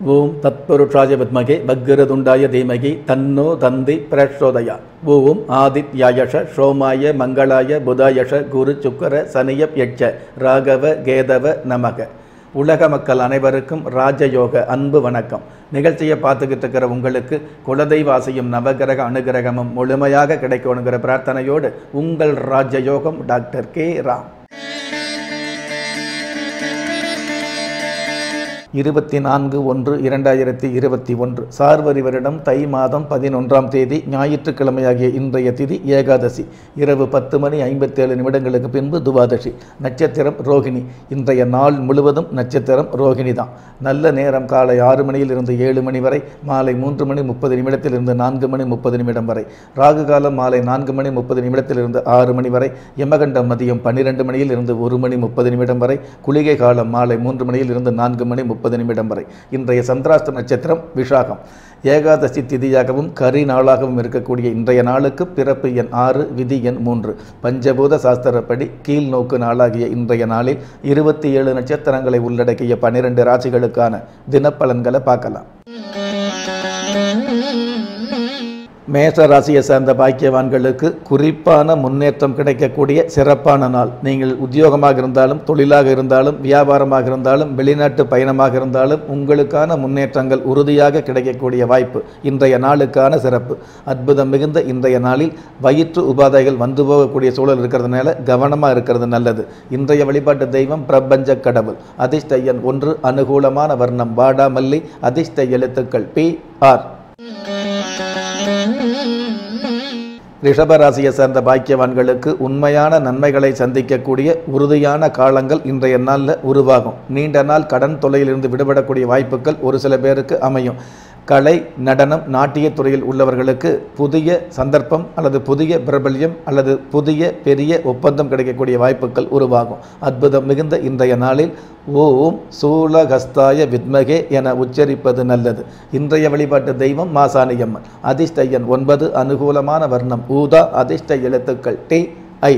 ஓம் தத்புருஷாய வித்மகே வக்ரதுண்டாய தீமகி தன்னோ தந்தி பிரச்சோதயா ஓம் ஆதித்யாயஷ சோமாய மங்களாய புதாயஷ குரு சுக்கர சனியப் யட்ச ராகவ கேதவ நமக உலக மக்கள் அனைவருக்கும் ராஜயோக அன்பு வணக்கம் நிகழ்ச்சியை பார்த்துக்கிட்டு இருக்கிற உங்களுக்கு குலதெய்வாசியும் நவகிரக அனுகிரகமும் முழுமையாக கிடைக்கணுங்கிற பிரார்த்தனையோடு உங்கள் ராஜயோகம் டாக்டர் கே ராம் இருபத்தி நான்கு ஒன்று இரண்டாயிரத்தி இருபத்தி ஒன்று சார்வரி வருடம் தை மாதம் பதினொன்றாம் தேதி ஞாயிற்றுக்கிழமையாகிய இன்றைய திதி ஏகாதசி இரவு பத்து மணி ஐம்பத்தேழு நிமிடங்களுக்கு பின்பு துவாதசி நட்சத்திரம் ரோகிணி இன்றைய நாள் முழுவதும் நட்சத்திரம் ரோகிணி தான் நல்ல நேரம் காலை ஆறு மணியிலிருந்து ஏழு மணி வரை மாலை மூன்று மணி முப்பது நிமிடத்திலிருந்து நான்கு மணி முப்பது நிமிடம் வரை ராகு காலம் மாலை நான்கு மணி முப்பது நிமிடத்திலிருந்து ஆறு மணி வரை யமகண்டம் மதியம் பன்னிரெண்டு மணியில் இருந்து ஒரு மணி முப்பது நிமிடம் வரை குளிகை காலம் மாலை மூன்று மணியில் இருந்து நான்கு மணி முப்பது நிமிடம் வரை இன்றைய சந்திராஷ்ட நட்சத்திரம் விஷாகம் ஏகாதசி திதியாகவும் கரி நாளாகவும் இருக்கக்கூடிய இன்றைய நாளுக்கு பிறப்பு எண் ஆறு விதி எண் மூன்று பஞ்சபூத சாஸ்திரப்படி கீழ் நோக்கு நாளாகிய இன்றைய நாளில் இருபத்தி ஏழு நட்சத்திரங்களை உள்ளடக்கிய பன்னிரண்டு ராசிகளுக்கான தினப்பலன்களை பார்க்கலாம் மேச ராசியை சார்ந்த பாக்கியவான்களுக்கு குறிப்பான முன்னேற்றம் கிடைக்கக்கூடிய சிறப்பான நாள் நீங்கள் உத்தியோகமாக இருந்தாலும் தொழிலாக இருந்தாலும் வியாபாரமாக இருந்தாலும் வெளிநாட்டு பயணமாக இருந்தாலும் உங்களுக்கான முன்னேற்றங்கள் உறுதியாக கிடைக்கக்கூடிய வாய்ப்பு இன்றைய நாளுக்கான சிறப்பு அற்புதம் மிகுந்த இன்றைய நாளில் வயிற்று உபாதைகள் வந்து போகக்கூடிய சூழல் இருக்கிறதுனால கவனமாக இருக்கிறது நல்லது இன்றைய வழிபாட்டு தெய்வம் பிரபஞ்ச கடவுள் அதிர்ஷ்ட எண் ஒன்று அனுகூலமான வர்ணம் வாடாமல்லி அதிர்ஷ்ட எழுத்துக்கள் பி ஆர் ரிஷபராசியை சேர்ந்த பாக்கியவான்களுக்கு உண்மையான நன்மைகளை சந்திக்கக்கூடிய உறுதியான காலங்கள் இன்றைய நாளில் உருவாகும் நீண்ட நாள் கடன் தொல்லையிலிருந்து விடுபடக்கூடிய வாய்ப்புகள் ஒரு சில பேருக்கு அமையும் கலை நடனம் நாட்டியத் துறையில் உள்ளவர்களுக்கு புதிய சந்தர்ப்பம் அல்லது புதிய பிரபல்யம் அல்லது புதிய பெரிய ஒப்பந்தம் கிடைக்கக்கூடிய வாய்ப்புகள் உருவாகும் அற்புதம் மிகுந்த இன்றைய நாளில் ஓம் சூலகஸ்தாய வித்மகே என உச்சரிப்பது நல்லது இன்றைய வழிபாட்டு தெய்வம் மாசாணியம்மன் அதிர்ஷ்ட எண் ஒன்பது அனுகூலமான வர்ணம் ஊதா அதிர்ஷ்ட எழுத்துக்கள் டி ஐ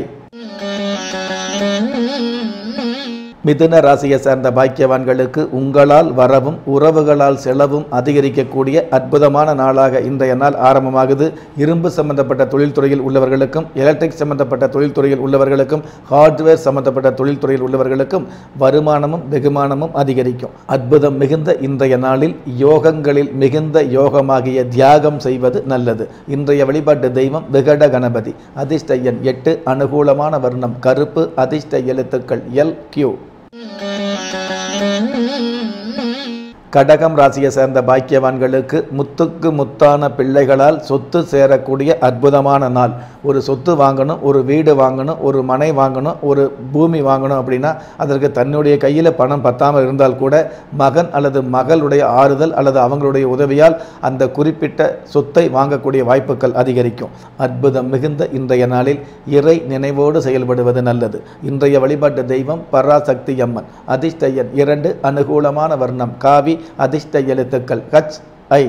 மிதுன ராசியை சேர்ந்த பாக்கியவான்களுக்கு உங்களால் வரவும் உறவுகளால் செலவும் அதிகரிக்கக்கூடிய அற்புதமான நாளாக இன்றைய நாள் ஆரம்பமாகுது இரும்பு சம்பந்தப்பட்ட தொழில்துறையில் உள்ளவர்களுக்கும் எலக்ட்ரிக் சம்பந்தப்பட்ட தொழில்துறையில் உள்ளவர்களுக்கும் ஹார்ட்வேர் சம்பந்தப்பட்ட தொழில்துறையில் உள்ளவர்களுக்கும் வருமானமும் வெகுமானமும் அதிகரிக்கும் அற்புதம் மிகுந்த இன்றைய நாளில் யோகங்களில் மிகுந்த யோகமாகிய தியாகம் செய்வது நல்லது இன்றைய வழிபாட்டு தெய்வம் விகட கணபதி அதிர்ஷ்ட எண் எட்டு அனுகூலமான வர்ணம் கருப்பு அதிர்ஷ்ட எழுத்துக்கள் எல் கியூ கடகம் ராசியை சேர்ந்த பாக்கியவான்களுக்கு முத்துக்கு முத்தான பிள்ளைகளால் சொத்து சேரக்கூடிய அற்புதமான நாள் ஒரு சொத்து வாங்கணும் ஒரு வீடு வாங்கணும் ஒரு மனை வாங்கணும் ஒரு பூமி வாங்கணும் அப்படின்னா அதற்கு தன்னுடைய கையில் பணம் பத்தாமல் இருந்தால் கூட மகன் அல்லது மகளுடைய ஆறுதல் அல்லது அவங்களுடைய உதவியால் அந்த குறிப்பிட்ட சொத்தை வாங்கக்கூடிய வாய்ப்புகள் அதிகரிக்கும் அற்புதம் மிகுந்த இன்றைய நாளில் இறை நினைவோடு செயல்படுவது நல்லது இன்றைய வழிபாட்டு தெய்வம் பராசக்தி அம்மன் அதிர்ஷ்ட எண் இரண்டு அனுகூலமான வர்ணம் காவி அதிர்ஷ்ட எழுத்துக்கள் கச் ஐ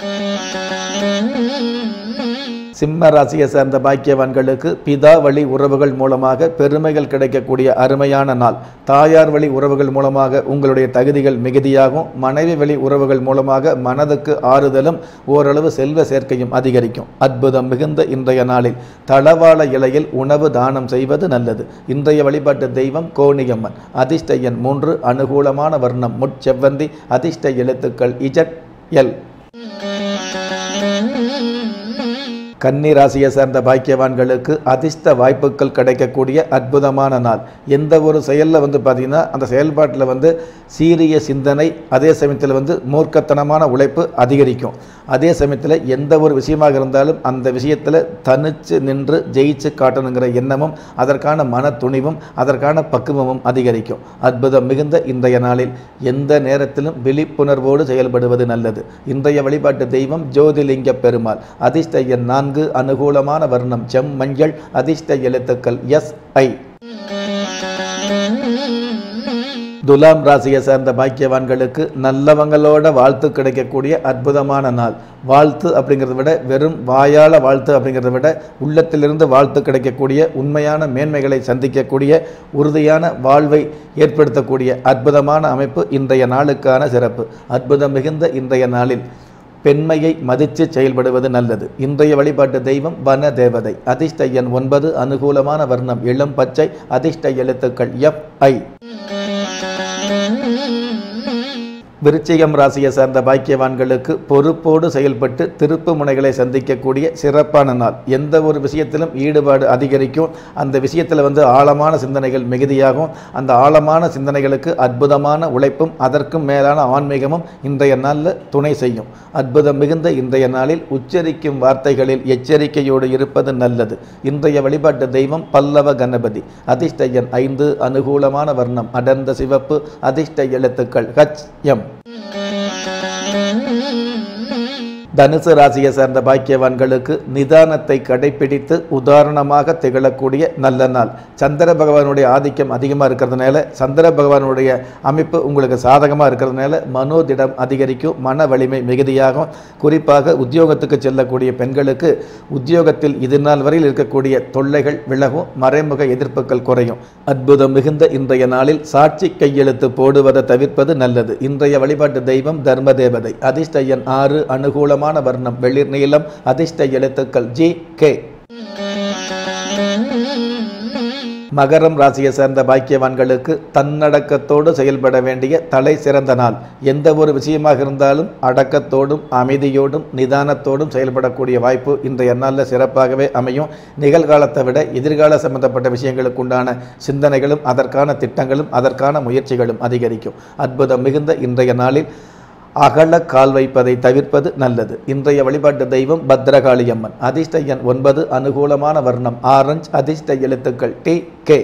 சிம்ம ராசியை சேர்ந்த பாக்கியவான்களுக்கு பிதா வழி உறவுகள் மூலமாக பெருமைகள் கிடைக்கக்கூடிய அருமையான நாள் தாயார் வழி உறவுகள் மூலமாக உங்களுடைய தகுதிகள் மிகுதியாகும் மனைவி வழி உறவுகள் மூலமாக மனதுக்கு ஆறுதலும் ஓரளவு செல்வ சேர்க்கையும் அதிகரிக்கும் அற்புதம் மிகுந்த இன்றைய நாளில் தளவாழ இலையில் உணவு தானம் செய்வது நல்லது இன்றைய வழிபாட்டு தெய்வம் கோணியம்மன் அதிர்ஷ்ட எண் மூன்று அனுகூலமான வர்ணம் முட்செவ்வந்தி அதிர்ஷ்ட எழுத்துக்கள் இஜட் எல் கன்னி ராசியை சேர்ந்த பாக்கியவான்களுக்கு அதிர்ஷ்ட வாய்ப்புகள் கிடைக்கக்கூடிய அற்புதமான நாள் எந்த ஒரு செயலில் வந்து பார்த்திங்கன்னா அந்த செயல்பாட்டில் வந்து சீரிய சிந்தனை அதே சமயத்தில் வந்து மூர்க்கத்தனமான உழைப்பு அதிகரிக்கும் அதே சமயத்தில் எந்த ஒரு விஷயமாக இருந்தாலும் அந்த விஷயத்தில் தனிச்சு நின்று ஜெயிச்சு காட்டணுங்கிற எண்ணமும் அதற்கான மன துணிவும் அதற்கான பக்குவமும் அதிகரிக்கும் அற்புதம் மிகுந்த இன்றைய நாளில் எந்த நேரத்திலும் விழிப்புணர்வோடு செயல்படுவது நல்லது இன்றைய வழிபாட்டு தெய்வம் ஜோதிலிங்க பெருமாள் அதிர்ஷ்ட எண் நான்கு அனுகூலமான வர்ணம் செம் மஞ்சள் அதிர்ஷ்ட எழுத்துக்கள் எஸ் ஐ துலாம் ராசியை சேர்ந்த பாக்கியவான்களுக்கு நல்லவங்களோட வாழ்த்து கிடைக்கக்கூடிய அற்புதமான நாள் வாழ்த்து அப்படிங்கிறத விட வெறும் வாயால வாழ்த்து அப்படிங்கிறத விட உள்ளத்திலிருந்து வாழ்த்து கிடைக்கக்கூடிய உண்மையான மேன்மைகளை சந்திக்கக்கூடிய உறுதியான வாழ்வை ஏற்படுத்தக்கூடிய அற்புதமான அமைப்பு இன்றைய நாளுக்கான சிறப்பு அற்புதம் மிகுந்த இன்றைய நாளில் பெண்மையை மதித்து செயல்படுவது நல்லது இன்றைய வழிபாட்டு தெய்வம் வன தேவதை அதிர்ஷ்ட எண் ஒன்பது அனுகூலமான வர்ணம் இளம் பச்சை அதிர்ஷ்ட எழுத்துக்கள் எஃப் ஐ விருச்சிகம் ராசியை சார்ந்த பாக்கியவான்களுக்கு பொறுப்போடு செயல்பட்டு திருப்பு முனைகளை சந்திக்கக்கூடிய சிறப்பான நாள் எந்த ஒரு விஷயத்திலும் ஈடுபாடு அதிகரிக்கும் அந்த விஷயத்தில் வந்து ஆழமான சிந்தனைகள் மிகுதியாகும் அந்த ஆழமான சிந்தனைகளுக்கு அற்புதமான உழைப்பும் அதற்கும் மேலான ஆன்மீகமும் இன்றைய நாளில் துணை செய்யும் அற்புதம் மிகுந்த இன்றைய நாளில் உச்சரிக்கும் வார்த்தைகளில் எச்சரிக்கையோடு இருப்பது நல்லது இன்றைய வழிபாட்டு தெய்வம் பல்லவ கணபதி அதிர்ஷ்ட எண் ஐந்து அனுகூலமான வர்ணம் அடர்ந்த சிவப்பு அதிர்ஷ்ட எழுத்துக்கள் ஹச் எம் தனுசு ராசியை சேர்ந்த பாக்கியவான்களுக்கு நிதானத்தை கடைபிடித்து உதாரணமாக திகழக்கூடிய நல்ல நாள் சந்திர பகவானுடைய ஆதிக்கம் அதிகமாக இருக்கிறதுனால சந்திர பகவானுடைய அமைப்பு உங்களுக்கு சாதகமாக இருக்கிறதுனால மனோதிடம் அதிகரிக்கும் மன வலிமை மிகுதியாகும் குறிப்பாக உத்தியோகத்துக்கு செல்லக்கூடிய பெண்களுக்கு உத்தியோகத்தில் இது நாள் வரையில் இருக்கக்கூடிய தொல்லைகள் விலகும் மறைமுக எதிர்ப்புகள் குறையும் அற்புதம் மிகுந்த இன்றைய நாளில் சாட்சி கையெழுத்து போடுவதை தவிர்ப்பது நல்லது இன்றைய வழிபாட்டு தெய்வம் தர்ம தேவதை அதிர்ஷ்ட எண் ஆறு அனுகூலமான வர்ணம் வெளிர் நீளம் அதிர்ஷ்ட எழுத்துக்கள் ஜி கே மகரம் ராசியை சேர்ந்த பாக்கியவான்களுக்கு தன்னடக்கத்தோடு செயல்பட வேண்டிய தலை சிறந்த நாள் எந்த ஒரு விஷயமாக இருந்தாலும் அடக்கத்தோடும் அமைதியோடும் நிதானத்தோடும் செயல்படக்கூடிய வாய்ப்பு இன்றைய நாளில் சிறப்பாகவே அமையும் நிகழ்காலத்தை விட எதிர்கால சம்பந்தப்பட்ட விஷயங்களுக்கு உண்டான சிந்தனைகளும் அதற்கான திட்டங்களும் அதற்கான முயற்சிகளும் அதிகரிக்கும் அற்புதம் மிகுந்த இன்றைய நாளில் அகல கால் வைப்பதை தவிர்ப்பது நல்லது இன்றைய வழிபாட்டு தெய்வம் பத்ரகாளி அம்மன் அதிர்ஷ்ட எண் ஒன்பது அனுகூலமான வர்ணம் ஆரஞ்ச் அதிர்ஷ்ட எழுத்துக்கள் டி கே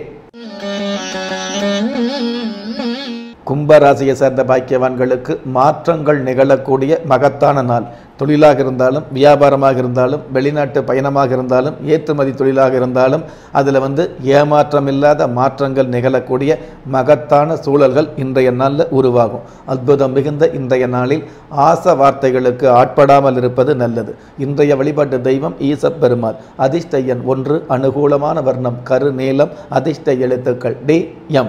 கும்பராசியை சேர்ந்த பாக்கியவான்களுக்கு மாற்றங்கள் நிகழக்கூடிய மகத்தான நாள் தொழிலாக இருந்தாலும் வியாபாரமாக இருந்தாலும் வெளிநாட்டு பயணமாக இருந்தாலும் ஏற்றுமதி தொழிலாக இருந்தாலும் அதில் வந்து ஏமாற்றம் இல்லாத மாற்றங்கள் நிகழக்கூடிய மகத்தான சூழல்கள் இன்றைய நாளில் உருவாகும் அற்புதம் மிகுந்த இன்றைய நாளில் ஆச வார்த்தைகளுக்கு ஆட்படாமல் இருப்பது நல்லது இன்றைய வழிபாட்டு தெய்வம் ஈசப் பெருமாள் அதிர்ஷ்ட எண் ஒன்று அனுகூலமான வர்ணம் கரு நீளம் அதிர்ஷ்ட எழுத்துக்கள் டி எம்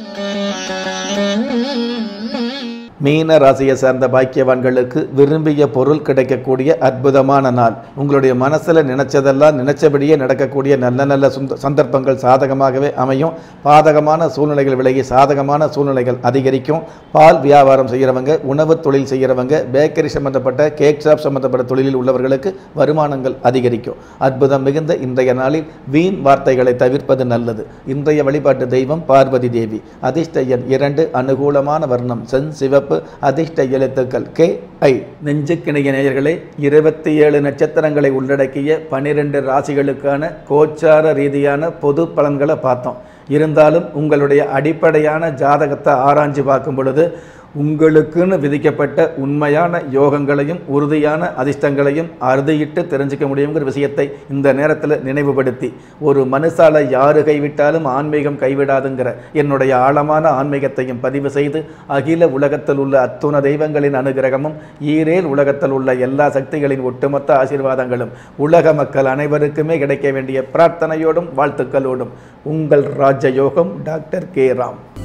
மீன ராசியை சார்ந்த பாக்கியவான்களுக்கு விரும்பிய பொருள் கிடைக்கக்கூடிய அற்புதமான நாள் உங்களுடைய மனசில் நினைச்சதெல்லாம் நினைச்சபடியே நடக்கக்கூடிய நல்ல நல்ல சுந்த சந்தர்ப்பங்கள் சாதகமாகவே அமையும் பாதகமான சூழ்நிலைகள் விலகி சாதகமான சூழ்நிலைகள் அதிகரிக்கும் பால் வியாபாரம் செய்கிறவங்க உணவு தொழில் செய்கிறவங்க பேக்கரி சம்பந்தப்பட்ட கேக் ஷாப் சம்பந்தப்பட்ட தொழிலில் உள்ளவர்களுக்கு வருமானங்கள் அதிகரிக்கும் அற்புதம் மிகுந்த இன்றைய நாளில் வீண் வார்த்தைகளை தவிர்ப்பது நல்லது இன்றைய வழிபாட்டு தெய்வம் பார்வதி தேவி அதிர்ஷ்ட எண் இரண்டு அனுகூலமான வர்ணம் சென் சிவப்பு அதிர்ஷ்ட எழுத்துக்கள் கே ஐ நெஞ்சுக்கிணைய நேயர்களே இருபத்தி ஏழு நட்சத்திரங்களை உள்ளடக்கிய பனிரெண்டு ராசிகளுக்கான கோச்சார ரீதியான பொது பலன்களை பார்த்தோம் இருந்தாலும் உங்களுடைய அடிப்படையான ஜாதகத்தை ஆராய்ஞ்சு பார்க்கும் பொழுது உங்களுக்குன்னு விதிக்கப்பட்ட உண்மையான யோகங்களையும் உறுதியான அதிர்ஷ்டங்களையும் அறுதியிட்டு தெரிஞ்சுக்க முடியுங்கிற விஷயத்தை இந்த நேரத்தில் நினைவுபடுத்தி ஒரு மனுஷால யாரு கைவிட்டாலும் ஆன்மீகம் கைவிடாதுங்கிற என்னுடைய ஆழமான ஆன்மீகத்தையும் பதிவு செய்து அகில உலகத்தில் உள்ள அத்துண தெய்வங்களின் அனுகிரகமும் ஈரேல் உலகத்தில் உள்ள எல்லா சக்திகளின் ஒட்டுமொத்த ஆசீர்வாதங்களும் உலக மக்கள் அனைவருக்குமே கிடைக்க வேண்டிய பிரார்த்தனையோடும் வாழ்த்துக்களோடும் உங்கள் ராஜயோகம் டாக்டர் கே ராம்